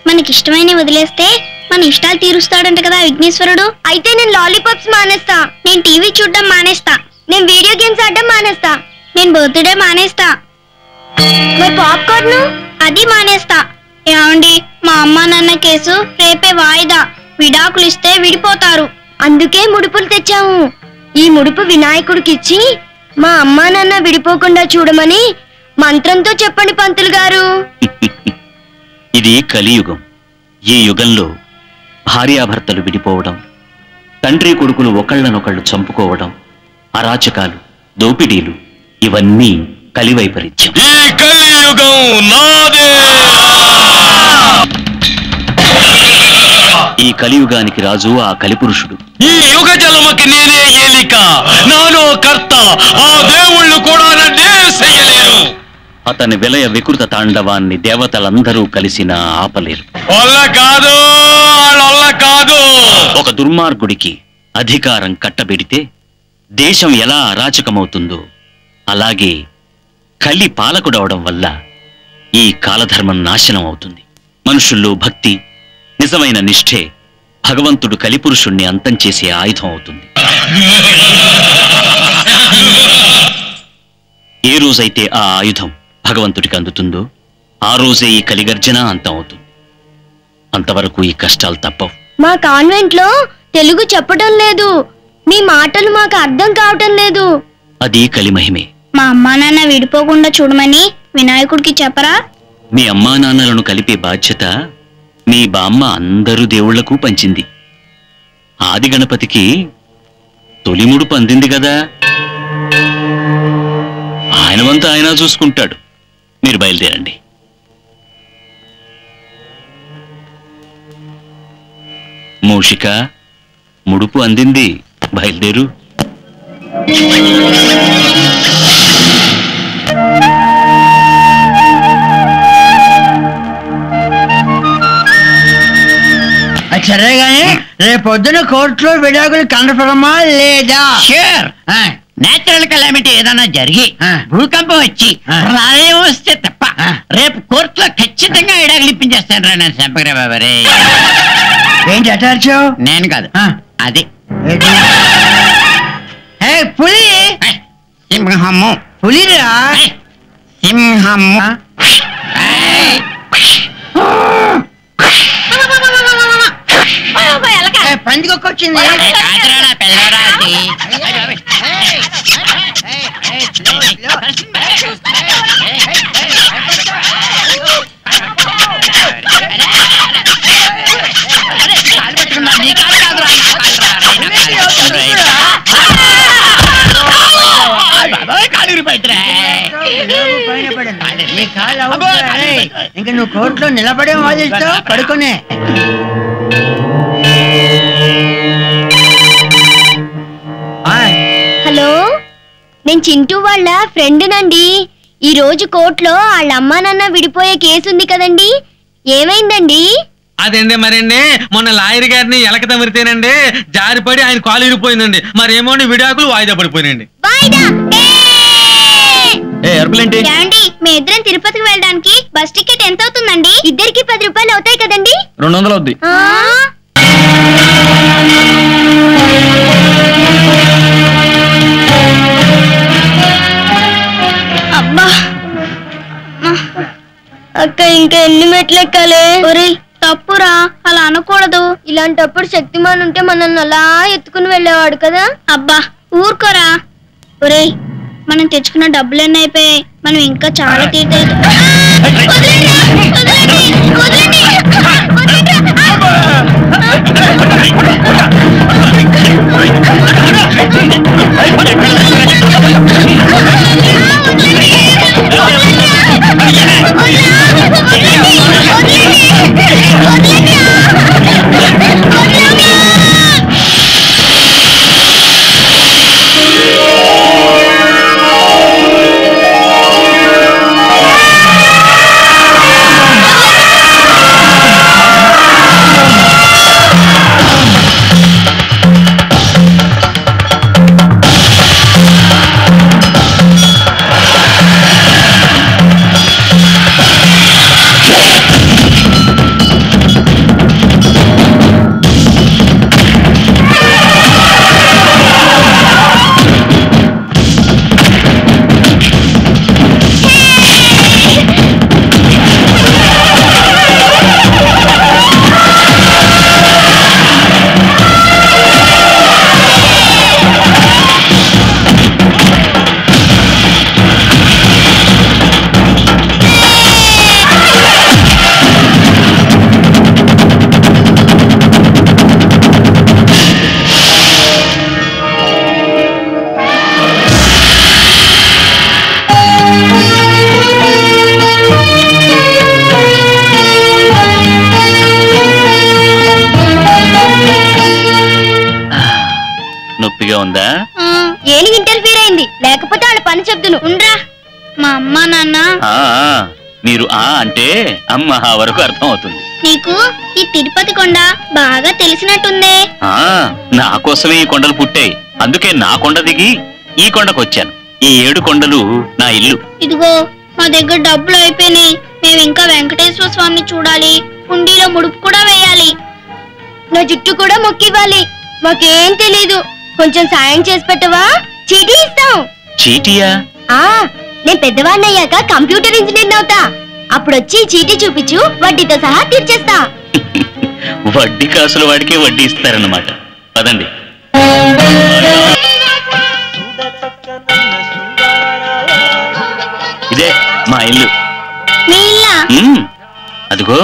మనకి ఇష్టమైన వదిలేస్తే మన ఇష్టాలు తీరుస్తాడంట కదా విఘ్నేశ్వరుడు అయితే నేను లాలీపాప్స్ మానేస్తా నేను టీవీ చూడడం మానేస్తా నేను వీడియో గేమ్స్ ఆడడం మానేస్తా నేను బర్త్డే మానేస్తా మరి పాప్కార్న్ అది మానేస్తా ఏమండి మా అమ్మ నాన్న కేసు రేపే వాయిదా విడాకులు ఇస్తే విడిపోతారు అందుకే ముడుపులు తెచ్చాము ఈ ముడుపు వినాయకుడికి ఇచ్చి మా అమ్మా నాన్న విడిపోకుండా చూడమని మంత్రంతో చెప్పండి పంతులు గారు ఇది కలియుగం ఈ యుగంలో భార్యాభర్తలు విడిపోవడం తండ్రి కొడుకులు ఒకళ్ళనొకళ్ళు చంపుకోవడం అరాచకాలు దోపిడీలు ఇవన్నీ కలివైపరీత్యం ఈ కలియుగం నాదే ఈ కలియుగానికి రాజు ఆ కలిపురుషుడు ఈ యుగ జన్మకి నేనే ఏలిక నాలో కర్త ఆ దేవుళ్ళు కూడా నన్నే చెయ్యలేరు అతని విలయ వికృత తాండవాన్ని దేవతలందరూ కలిసినా ఆపలేరు వల్ల కాదు వాళ్ళ కాదు ఒక దుర్మార్గుడికి అధికారం కట్టబెడితే దేశం ఎలా అరాచకమవుతుందో అలాగే కలి పాలకుడవడం వల్ల ఈ కాలధర్మం నాశనం అవుతుంది మనుషుల్లో భక్తి నిజమైన నిష్ఠే భగవంతుడు కలిపురుషుణ్ణి అంతం చేసే ఆయుధం అవుతుంది ఏ రోజైతే ఆ ఆయుధం భగవంతుడికి అందుతుందో ఆ రోజే ఈ కలిగర్జన అంతం అవుతుంది అంతవరకు ఈ కష్టాలు తప్పవు మా కాన్వెంట్ లో తెలుగు చెప్పడం లేదు మీ మాటలు మాకు అర్థం కావటం లేదు అది కలిమహిమే మా అమ్మా నాన్న విడిపోకుండా చూడమని వినాయకుడికి చెప్పరా మీ అమ్మా నాన్నలను కలిపే బాధ్యత మీ బామ్మ అందరు దేవుళ్లకు పంచింది ఆది గణపతికి తొలిముడు పందింది కదా ఆయన వంత ఆయన చూసుకుంటాడు మీరు బయలుదేరండి మూషిక ముడుపు అందింది బయలుదేరు అది సరే గాని రేపు పొద్దున కోర్టులో విడాకులు కనపడమా లేదా షూర్ ఆ, నేచురల్ కెలామిటీ ఏదైనా జరిగి ఆ. భూకంపం వచ్చి ఆ. ప్రళయం వస్తే తప్ప ఆ. రేపు కోర్టులో ఖచ్చితంగా ఇడాకులు ఇప్పించేస్తాను రా నేను శంపకరా బాబరే ఏంటి అటార్చావు నేను కాదు అది ఏ పులి ఐ, సింహము పులిరా ఐ, సింహము ఆ? ఐ. ఏ, పందికొక్కొచ్చింది ఏ, కాదురా నా పిల్లరా అది. కాలు పట్టుకున్నా, నీ కాలు కాదురా, నా కాలురా, రే, నా కాలు. ఆయ్ బాబోయ్, కాలు ఇరిపోయిందిరా. పైన పడింది. నీ కాలు అవుతుందా? ఏయ్, ఇంక నువ్వు కోర్టులో నిలబడే వాదిస్తావు పడుకునే ఆయ్, హలో నేను చింటూ వాళ్ళ ఫ్రెండ్ నండి ఈ రోజు కోర్టులో వాళ్ళ అమ్మా నాన్న విడిపోయే కేసు ఉంది కదండి ఏమైందండి అదండి మరండి మొన్న లాయర్ గారిని ఎలక తమిరితేనండి జారిపడి ఆయన కాలు ఇరిపోయిందండి మరేమో విడాకులు వాయిదా పడిపోయినండి వాయిదా ఏ! ఏ అర్పులేంటి ఏమండి మీ ఇద్దరం తిరుపతికి వెళ్ళడానికి బస్ టికెట్ ఎంత అవుతుందండి ఇద్దరికి పది రూపాయలు అవుతాయి కదండి రెండు వందలు అవుద్ది ఆ? అబ్బా అక్క ఇంకా ఎన్ని మెట్లు ఎక్కాలి ఒరేయ్ తప్పురా అలా అనకూడదు ఇలాంటప్పుడు శక్తిమాన్ ఉంటే మనల్ని అలా ఎత్తుకుని వెళ్ళేవాడు కదా అబ్బా ఊరుకోరా ఒరేయ్ మనం తెచ్చుకున్న డబ్బులన్నీ అయిపోయాయి మనం ఇంకా చాలా తీర్థ గా ఉందా ఏనుగు ఇంటర్ఫీర్ అయింది లేకపోతే వాళ్ళ పని చెప్తును ఉండ్రా మా అమ్మ నాన్న ఆ ఆ, మీరు ఆ అంటే అమ్మ ఆ వరకు అర్థం అవుతుంది నీకు ఈ తిరుపతి కొండ బాగా తెలిసినట్టుందే ఆ నా కోసమే ఈ కొండలు పుట్టాయి అందుకే నా కొండ దిగి ఈ కొండకు వచ్చాను ఈ ఏడు కొండలు నా ఇల్లు ఇదిగో మా దగ్గర డబ్బులు అయిపోయినాయి మేము ఇంకా వెంకటేశ్వర స్వామిని చూడాలి హుండీలో ముడుపు కూడా వేయాలి నా జుట్టు కూడా మొక్కివ్వాలి మాకేం తెలీదు కొంచెం సాయం చేసి పెట్టవా చీటీ ఇస్తాం చీటియా ఆ నేను పెద్దవాడిని అయ్యాక కంప్యూటర్ ఇంజనీర్ అవుతా అప్పుడు వచ్చి ఈ చీటీ చూపించు వడ్డీతో సహా తీర్చేస్తా వడ్డీ కాసుల వాడికే వడ్డీ ఇస్తారన్నమాట పదండి ఇదే మా ఇల్లు మీ ఇల్లా ఉమ్, అదిగో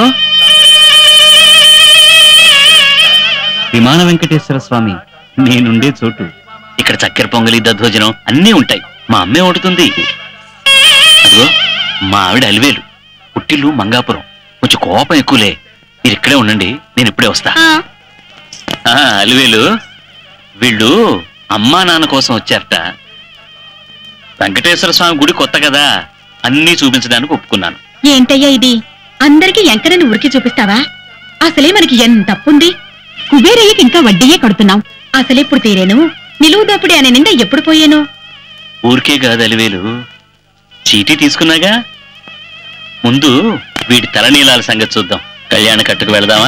విమాన వెంకటేశ్వర స్వామి నేనుండే చోటు ఇక్కడ చక్కెర పొంగలి దద్దోజనం అన్నీ ఉంటాయి మా అమ్మే వండుతుంది అదిగో మా ఆవిడ అలివేలు పుట్టిల్లు మంగాపురం కొంచెం కోపం ఎక్కువలే మీరు ఇక్కడే ఉండండి నేను ఇప్పుడే వస్తా ఆ, ఆ, అలివేలు వీళ్ళు అమ్మా నాన్న కోసం వచ్చారట వెంకటేశ్వర స్వామి గుడి కొత్త కదా అన్నీ చూపించడానికి ఒప్పుకున్నాను ఏంటయ్యా ఇది అందరికి ఎంకరని ఉరికి చూపిస్తావా అసలే మనకి ఎంత అప్పుంది కుబేరయ్యకి ఇంకా వడ్డీయే కడుతున్నాం అసలెప్పుడు తీరేను నిలువు దోపిడి అనే నిండా ఎప్పుడు పోయాను ఊరికే కాదు అలివేలు చీటీ తీసుకున్నాగా ముందు వీడి తలనీలాల సంగతి చూద్దాం కళ్యాణ కట్టుకు వెళదామా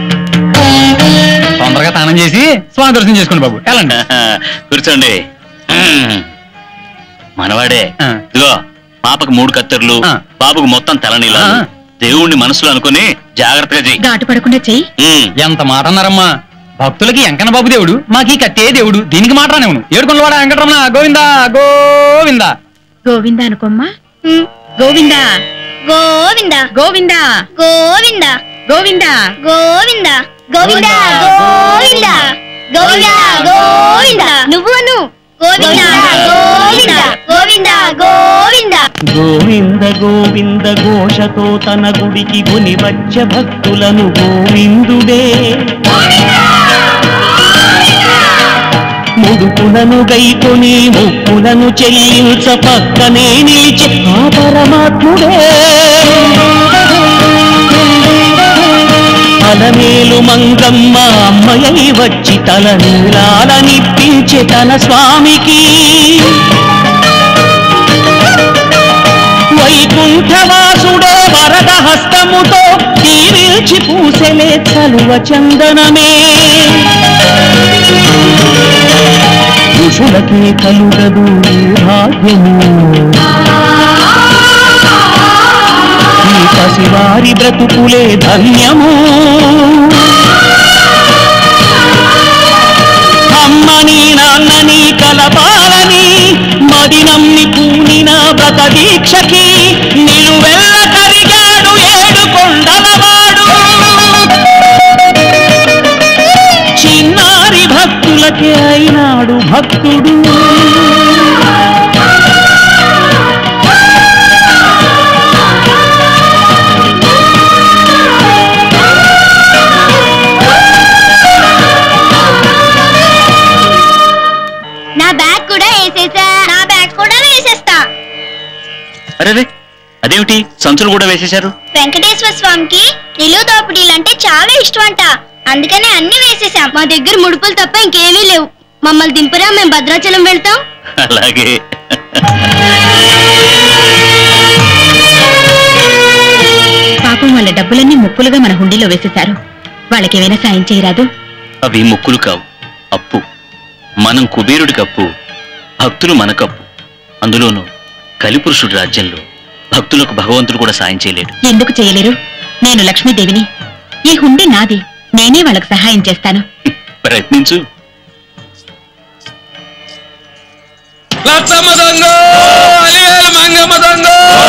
తొందరగా స్నానం చేసి స్వామి దర్శనం చేసుకోండి బాబు వెళ్ళండి కూర్చోండి మ్మ్. మనవాడే ఆ. ఇదిగో పాపకు మూడు కత్తెరలు ఆ. బాబుకు మొత్తం తలనీలాలు ఆ. దేవుణ్ణి మనసులో అనుకుని జాగ్రత్తగా చెయ్యి ఘాటు పడకుండా చెయ్యి మ్మ్. ఎంత మాట అన్నారమ్మా భక్తులకి ఎంకన్న బాబు దేవుడు మాకు ఈ కత్తే దేవుడు దీనికి మాట రానివ్వను ఏడుకొండవాడ వెంకటరమణ గోవిందా గోవిందా గోవిందా అనుకోమ్మా ఉమ్, గోవిందా గోవింద గోవిందా గోవింద గోవిందా గోవింద గోవింద గోవింద గోవింద గోవింద నువ్వు అను గోవింద గోవింద గోవింద గోవింద గోవింద గోవింద ఘోషతో తన గుడికి కొని వచ్చ భక్తులను గోవిందుడే ముడుపులను గైకొని ముప్పులను చెల్లించ పక్కనే నిలిచి ఆ పరమాత్ముడే అలమేలు మంగమ్మ అమ్మయ్య వచ్చి తల నీలాలనిప్పించే తన స్వామికి వైకుంఠవాసుడే వరద హస్తముతో దీవిల్చి పూసెలే చలువ చందనమే ఋషులకే కలుగదు ఈ భాగ్యము ఈ పసివారి బ్రతుకులే ధన్యము అమ్మని నాన్నని కలపాలని మది నమ్మి పూనిన వ్రత దీక్షకి నిలువెల్ల కరిగాడు ఏడు కొండలవాడు చిన్నారి భక్తులకే అయినాడు భక్తుడు నా బ్యాగ్ కూడా వేసేసా నా బ్యాగ్ కూడా వేసేస్తా అరే అదేమిటి సంచులు కూడా వేసేశారు వెంకటేశ్వర స్వామికి నిలువు దోపిడీలంటే చాలా ఇష్టం అంట అందుకనే అన్ని వేసేసాం మా దగ్గర ముడుపులు తప్ప ఇంకేమీ లేవు మమ్మల్ని దింపరా మేము భద్రాచలం వెళ్తాం అలాగే పాపం వాళ్ళ డబ్బులన్నీ ముక్కులుగా మన హుండీలో వేసేశారు వాళ్ళకేమైనా సాయం చేయరాదు అవి ముక్కులు కావు అప్పు మనం కుబేరుడికి అప్పు భక్తులు మనకప్పు అందులోనూ కలిపురుషుడి రాజ్యంలో భక్తులకు భగవంతుడు కూడా సాయం చేయలేడు ఎందుకు చేయలేరు నేను లక్ష్మీదేవిని ఈ హుండీ నాది నేనే వాళ్ళకి సహాయం చేస్తాను ప్రయత్నించు లచ్చమ్మ దొంగ అలివేలు మంగమ్మ దొంగ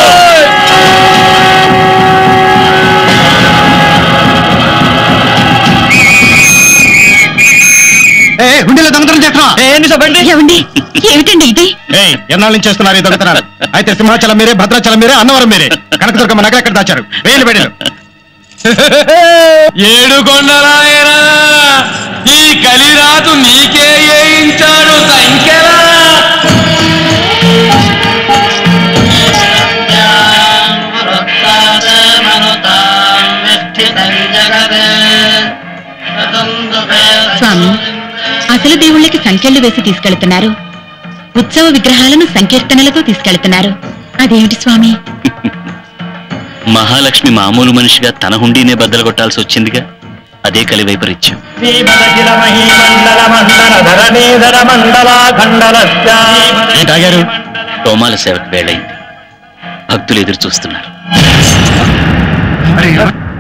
హుండీలో దొంగతనం చేస్తున్నా ఏమండి ఏమిటండి ఇది ఎన్నాళ్ళ నుంచి చేస్తున్నారు ఈ దొంగతనాలు అయితే సింహాచలం మీరే భద్రాచలం మీరే అన్నవరం మీరే కనకదుర్గమ్మ నగర ఎక్కడ దాచారు వేలు బెడలు ఏడు కొండలాయనా ఈ కలిరాజు నీకే ఏయించాడు సంఖ్యలా స్వామి అసలు దేవుళ్ళకి సంఖ్యలు వేసి తీసుకెళ్తున్నారు ఉత్సవ విగ్రహాలను సంకీర్తనలతో తీసుకెళ్తున్నారు అదేమిటి స్వామి మహాలక్ష్మి మామూలు మనిషిగా తన హుండీనే బద్దలు కొట్టాల్సి వచ్చిందిగా అదే కలి వైపరీత్యం ఏంటాగారు తోమాల సేవకు వేళయింది భక్తులు ఎదురు చూస్తున్నారు అరే